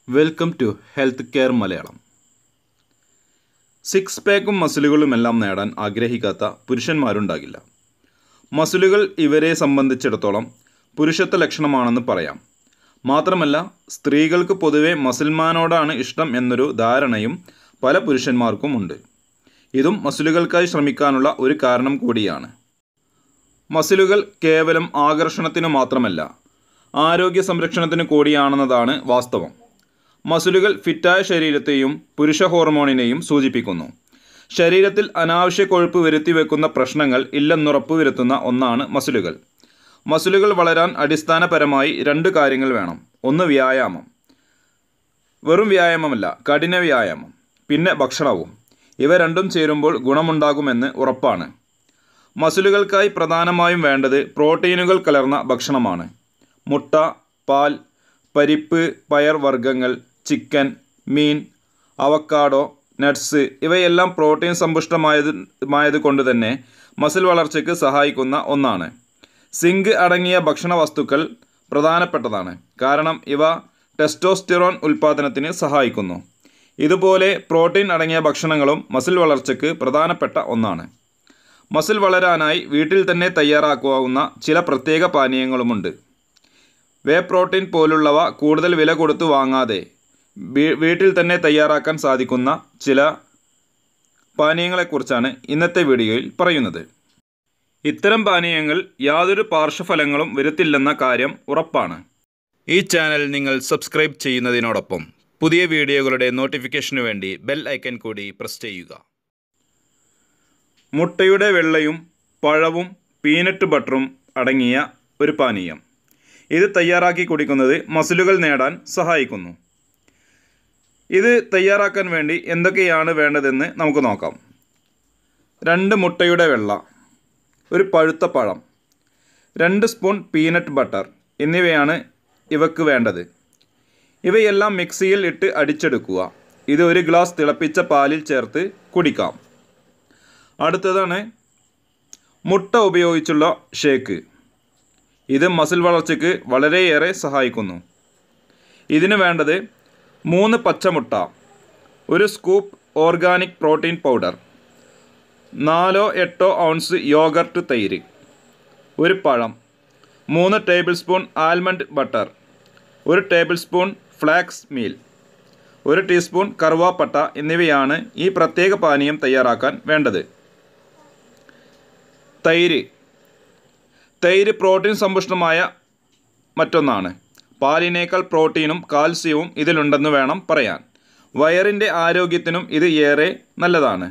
welcome to health care Malayalam six പാക്കും മസിലുകളുമെല്ലാം നേടാൻ ആഗ്രഹിക്കാത്ത പുരുഷന്മാരുണ്ടാകില്ല മസിലുകൾ ഇവരെ സംബന്ധിച്ചിടത്തോളം പുരുഷത്വ ലക്ഷണമാണെന്ന് പറയാം മാത്രമല്ല സ്ത്രീകൾക്ക് പൊതുവെ മസിൽമാനോടാണ് ഇഷ്ടം എന്നൊരു ധാരണയും പല പുരുഷന്മാർക്കും ഉണ്ട് ഇതും മസിലുകൾക്കായി ശ്രമിക്കാനുള്ള ഒരു കാരണം കൂടിയാണ് മസിലുകൾ കേവലം ആകർഷണത്തിനു മാത്രമല്ല ആരോഗ്യ സംരക്ഷണത്തിന് കൂടിയാണെന്നതാണ് വാസ്തവം മസിലുകൾ ഫിറ്റായ ശരീരത്തെയും പുരുഷ ഹോർമോണിനെയും സൂചിപ്പിക്കുന്നു ശരീരത്തിൽ അനാവശ്യ കൊഴുപ്പ് വരുത്തി വെക്കുന്ന പ്രശ്നങ്ങൾ ഇല്ലെന്നുറപ്പ് വരുത്തുന്ന ഒന്നാണ് മസിലുകൾ മസിലുകൾ വളരാൻ അടിസ്ഥാനപരമായി രണ്ട് കാര്യങ്ങൾ വേണം ഒന്ന് വ്യായാമം വെറും വ്യായാമമല്ല കഠിന വ്യായാമം പിന്നെ ഭക്ഷണവും ഇവ രണ്ടും ചേരുമ്പോൾ ഗുണമുണ്ടാകുമെന്ന് ഉറപ്പാണ് മസിലുകൾക്കായി പ്രധാനമായും വേണ്ടത് പ്രോട്ടീനുകൾ കലർന്ന ഭക്ഷണമാണ് മുട്ട പാൽ പരിപ്പ് പയർ വർഗ്ഗങ്ങൾ ചിക്കൻ മീൻ അവക്കാഡോ നട്ട്സ് ഇവയെല്ലാം പ്രോട്ടീൻ സമ്പുഷ്ടമായത് മായത് കൊണ്ട് തന്നെ മസിൽ വളർച്ചയ്ക്ക് സഹായിക്കുന്ന ഒന്നാണ് സിങ്ക് അടങ്ങിയ ഭക്ഷണ വസ്തുക്കൾ പ്രധാനപ്പെട്ടതാണ് കാരണം ഇവ ടെസ്റ്റോസ്റ്റിറോൺ ഉൽപ്പാദനത്തിന് സഹായിക്കുന്നു ഇതുപോലെ പ്രോട്ടീൻ അടങ്ങിയ ഭക്ഷണങ്ങളും മസിൽ വളർച്ചയ്ക്ക് പ്രധാനപ്പെട്ട ഒന്നാണ് മസിൽ വളരാനായി വീട്ടിൽ തന്നെ തയ്യാറാക്കാവുന്ന ചില പ്രത്യേക പാനീയങ്ങളുമുണ്ട് വേ പ്രോട്ടീൻ പോലുള്ളവ കൂടുതൽ വില കൊടുത്ത് വാങ്ങാതെ വീ- വീട്ടിൽ തന്നെ തയ്യാറാക്കാൻ സാധിക്കുന്ന ചില പാനീയങ്ങളെക്കുറിച്ചാണ് ഇന്നത്തെ വീഡിയോയിൽ പറയുന്നത് ഇത്തരം പാനീയങ്ങൾ യാതൊരു പാർശ്വഫലങ്ങളും വരുത്തില്ലെന്ന കാര്യം ഉറപ്പാണ് ഈ ചാനൽ നിങ്ങൾ സബ്സ്ക്രൈബ് ചെയ്യുന്നതിനോടൊപ്പം പുതിയ വീഡിയോകളുടെ നോട്ടിഫിക്കേഷനു വേണ്ടി ബെൽ ഐക്കൺ കൂടി പ്രസ് ചെയ്യുക മുട്ടയുടെ വെള്ളയും പഴവും പീനട്ട് ബട്ടറും അടങ്ങിയ ഒരു പാനീയം ഇത് തയ്യാറാക്കി കുടിക്കുന്നത് മസിലുകൾ നേടാൻ സഹായിക്കുന്നു ഇത് തയ്യാറാക്കാൻ വേണ്ടി എന്തൊക്കെയാണ് വേണ്ടതെന്ന് നമുക്ക് നോക്കാം രണ്ട് മുട്ടയുടെ വെള്ള ഒരു പഴുത്ത പഴം രണ്ട് സ്പൂൺ പീനട്ട് ബട്ടർ എന്നിവയാണ് ഇവക്ക് വേണ്ടത് ഇവയെല്ലാം മിക്സിയിൽ ഇട്ട് അടിച്ചെടുക്കുക ഇത് ഒരു ഗ്ലാസ് തിളപ്പിച്ച പാലിൽ ചേർത്ത് കുടിക്കാം അടുത്തതാണ് മുട്ട ഉപയോഗിച്ചുള്ള ഷേക്ക് ഇത് മസിൽ വളർച്ചയ്ക്ക് വളരെയേറെ സഹായിക്കുന്നു ഇതിന് വേണ്ടത് മൂന്ന് പച്ചമുട്ട ഒരു സ്കൂപ്പ് ഓർഗാനിക് പ്രോട്ടീൻ പൗഡർ നാലോ എട്ടോ ഔൺസ് യോഗർട്ട് തൈര് ഒരു പഴം മൂന്ന് ടേബിൾ സ്പൂൺ ആൽമണ്ട് ബട്ടർ ഒരു ടേബിൾ സ്പൂൺ ഫ്ലാക്സ് മീൽ ഒരു ടീസ്പൂൺ കറുവാപ്പട്ട എന്നിവയാണ് ഈ പ്രത്യേക പാനീയം തയ്യാറാക്കാൻ വേണ്ടത് തൈര് തൈര് പ്രോട്ടീൻ സമ്പുഷ്ടമായ മറ്റൊന്നാണ് പാലിനേക്കാൾ പ്രോട്ടീനും കാൽസ്യവും ഇതിലുണ്ടെന്ന് വേണം പറയാൻ വയറിൻ്റെ ആരോഗ്യത്തിനും ഇത് ഏറെ നല്ലതാണ്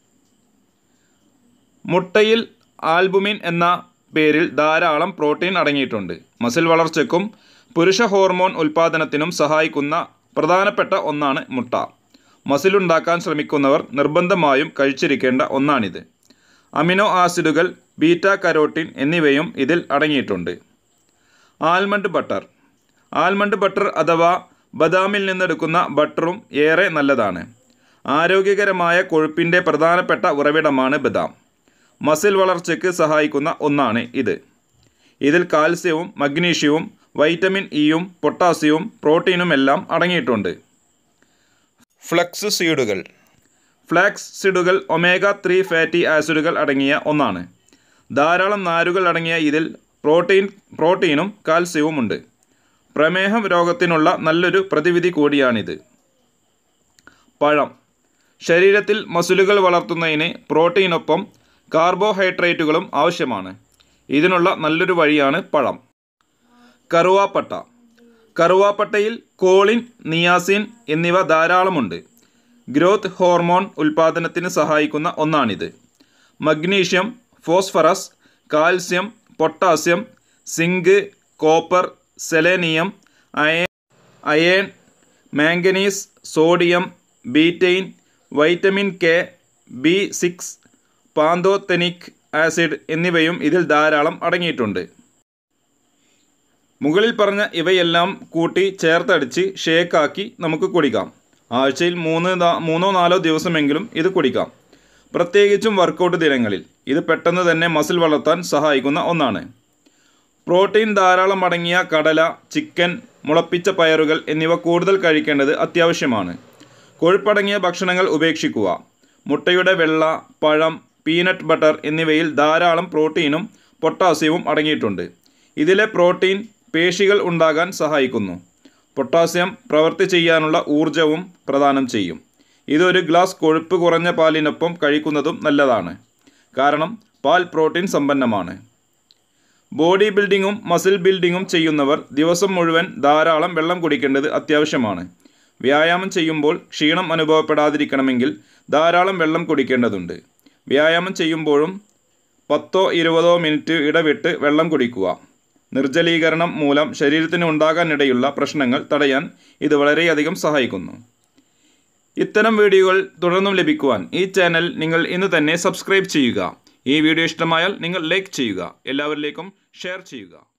മുട്ടയിൽ ആൽബുമിൻ എന്ന പേരിൽ ധാരാളം പ്രോട്ടീൻ അടങ്ങിയിട്ടുണ്ട് മസിൽ വളർച്ചയ്ക്കും പുരുഷ ഹോർമോൺ ഉൽപ്പാദനത്തിനും സഹായിക്കുന്ന പ്രധാനപ്പെട്ട ഒന്നാണ് മുട്ട മസിലുണ്ടാക്കാൻ ശ്രമിക്കുന്നവർ നിർബന്ധമായും കഴിച്ചിരിക്കേണ്ട ഒന്നാണിത് അമിനോ ആസിഡുകൾ ബീറ്റ കരോട്ടിൻ എന്നിവയും ഇതിൽ അടങ്ങിയിട്ടുണ്ട് ആൽമണ്ട് ബട്ടർ ആൽമണ്ട് ബട്ടർ അഥവാ ബദാമിൽ നിന്നെടുക്കുന്ന ബട്ടറും ഏറെ നല്ലതാണ് ആരോഗ്യകരമായ കൊഴുപ്പിൻ്റെ പ്രധാനപ്പെട്ട ഉറവിടമാണ് ബദാം മസിൽ വളർച്ചയ്ക്ക് സഹായിക്കുന്ന ഒന്നാണ് ഇത് ഇതിൽ കാൽസ്യവും മഗ്നീഷ്യവും വൈറ്റമിൻ ഇയും പൊട്ടാസ്യവും പ്രോട്ടീനും എല്ലാം അടങ്ങിയിട്ടുണ്ട് ഫ്ലക്സ് സീഡുകൾ ഫ്ലാക്സ് സീഡുകൾ ഒമേഗ ത്രീ ഫാറ്റി ആസിഡുകൾ അടങ്ങിയ ഒന്നാണ് ധാരാളം നാരുകൾ അടങ്ങിയ ഇതിൽ പ്രോട്ടീൻ പ്രോട്ടീനും കാൽസ്യവും ഉണ്ട് പ്രമേഹം രോഗത്തിനുള്ള നല്ലൊരു പ്രതിവിധി കൂടിയാണിത് പഴം ശരീരത്തിൽ മസിലുകൾ വളർത്തുന്നതിന് പ്രോട്ടീനൊപ്പം കാർബോഹൈഡ്രേറ്റുകളും ആവശ്യമാണ് ഇതിനുള്ള നല്ലൊരു വഴിയാണ് പഴം കറുവാപ്പട്ട കറുവാപ്പട്ടയിൽ കോളിൻ നിയാസിൻ എന്നിവ ധാരാളമുണ്ട് ഗ്രോത്ത് ഹോർമോൺ ഉൽപ്പാദനത്തിന് സഹായിക്കുന്ന ഒന്നാണിത് magnesium phosphorus calcium potassium zinc copper selenium iron iron manganese sodium betaine vitamin K B six pantothenic acid എന്നിവയും ഇതിൽ ധാരാളം അടങ്ങിയിട്ടുണ്ട് മുകളിൽ പറഞ്ഞ ഇവയെല്ലാം കൂട്ടി ചേർത്തടിച്ച് ഷേക്കാക്കി നമുക്ക് കുടിക്കാം ആഴ്ചയിൽ മൂന്ന് നാ- മൂന്നോ നാലോ ദിവസമെങ്കിലും ഇത് കുടിക്കാം പ്രത്യേകിച്ചും വർക്കൗട്ട് ദിനങ്ങളിൽ ഇത് പെട്ടെന്ന് തന്നെ മസിൽ വളർത്താൻ സഹായിക്കുന്ന ഒന്നാണ് പ്രോട്ടീൻ ധാരാളം അടങ്ങിയ കടല ചിക്കൻ മുളപ്പിച്ച പയറുകൾ എന്നിവ കൂടുതൽ കഴിക്കേണ്ടത് അത്യാവശ്യമാണ് കൊഴുപ്പടങ്ങിയ ഭക്ഷണങ്ങൾ ഉപേക്ഷിക്കുക മുട്ടയുടെ വെള്ള പഴം പീനട്ട് ബട്ടർ എന്നിവയിൽ ധാരാളം പ്രോട്ടീനും പൊട്ടാസ്യവും അടങ്ങിയിട്ടുണ്ട് ഇതിലെ പ്രോട്ടീൻ പേശികൾ ഉണ്ടാകാൻ സഹായിക്കുന്നു പൊട്ടാസ്യം പ്രവൃത്തി ചെയ്യാനുള്ള ഊർജവും പ്രദാനം ചെയ്യും ഇതൊരു ഗ്ലാസ് കൊഴുപ്പ് കുറഞ്ഞ പാലിനൊപ്പം കഴിക്കുന്നതും നല്ലതാണ് കാരണം പാൽ പ്രോട്ടീൻ സമ്പന്നമാണ് ബോഡി ബിൽഡിങ്ങും മസിൽ ബിൽഡിങ്ങും ചെയ്യുന്നവർ ദിവസം മുഴുവൻ ധാരാളം വെള്ളം കുടിക്കേണ്ടത് അത്യാവശ്യമാണ് വ്യായാമം ചെയ്യുമ്പോൾ ക്ഷീണം അനുഭവപ്പെടാതിരിക്കണമെങ്കിൽ ധാരാളം വെള്ളം കുടിക്കേണ്ടതുണ്ട് വ്യായാമം ചെയ്യുമ്പോഴും പത്തോ ഇരുപതോ മിനിറ്റ് ഇടവിട്ട് വെള്ളം കുടിക്കുക നിർജ്ജലീകരണം മൂലം ശരീരത്തിന് ഉണ്ടാകാനിടയുള്ള പ്രശ്നങ്ങൾ തടയാൻ ഇത് വളരെയധികം സഹായിക്കുന്നു ഇത്തരം വീഡിയോകൾ തുടർന്നും ലഭിക്കുവാൻ ഈ ചാനൽ നിങ്ങൾ ഇന്ന് തന്നെ സബ്സ്ക്രൈബ് ചെയ്യുക ഈ വീഡിയോ ഇഷ്ടമായാൽ നിങ്ങൾ ലൈക്ക് ചെയ്യുക എല്ലാവരിലേക്കും ഷെയർ ചെയ്യുക